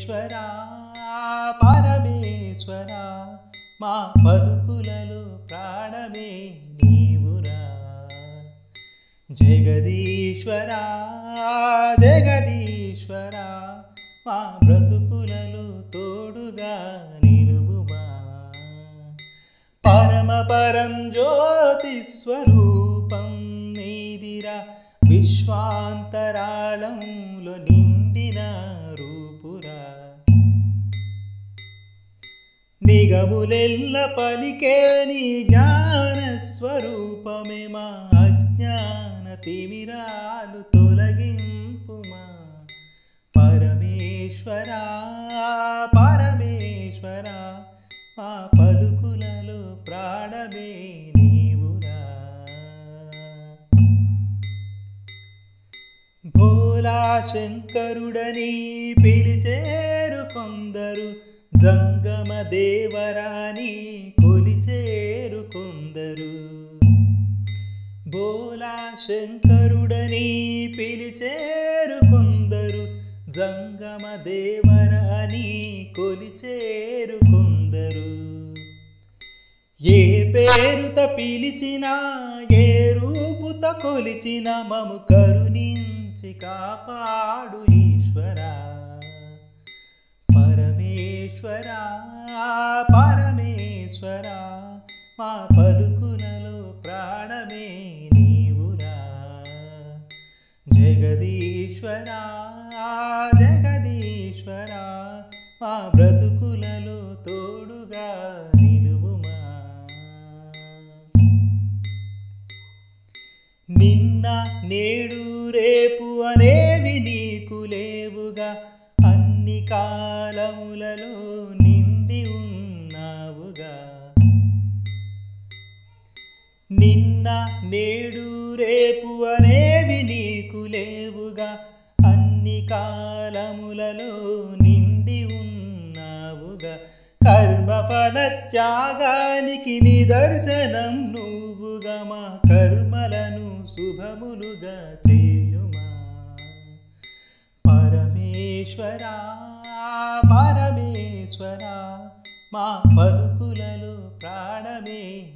జగదీశ్వరా పరమేశ్వరా మా పలుకులలో ప్రాణమే నీవురా జగదీశ్వరా జగదీశ్వరా మా బ్రతుకులలో తోడుగా నిలువుమా పరమ పరం జ్యోతి స్వరూపం నీదిరా విశ్వాంతరాళంలో నిండిన రూపురా నిగములెల్ల పలికే నీ జ్ఞాన స్వరూపమే మా అజ్ఞాన తిమిరాలు తొలగింపుమా పరమేశ్వరా పరమేశ్వరా మా పలుకులలో ప్రాణమే నీవురా భోలా శంకరుడని పిలిచేరు కొందరు జంగమ దేవరాని కొలిచేరు కొందరు భోలా శంకరుడని పిలిచేరు కొందరు జంగమ దేవరాని కొలిచేరు కొందరు ఏ పేరుత పిలిచినా ఏ రూపుత కొలిచిన మము కరుణించి కాపాడు ఈశ్వరా పరమేశ్వరా పరమేశ్వరా మా పలుకులలో ప్రాణమే నీవురా జగదీశ్వరా జగదీశ్వరా మా బ్రతుకులలో తోడుగా నిలువుమా నిన్న నేడు రేపు అనేవి నీకు లేవుగా అన్ని కాలములలో నిండి ఉన్నావుగా నిన్న నేడు రేపు అనేవి నీకు లేవుగా అన్ని కాలములలో నిండి ఉన్నావుగా కర్మఫల త్యాగానికి నిదర్శనం నువ్వుగా మా కర్మలను శుభములుగా చేయుమా పరమేశ్వరా పరమేశ్వరా మా పలుకులలో ప్రాణమే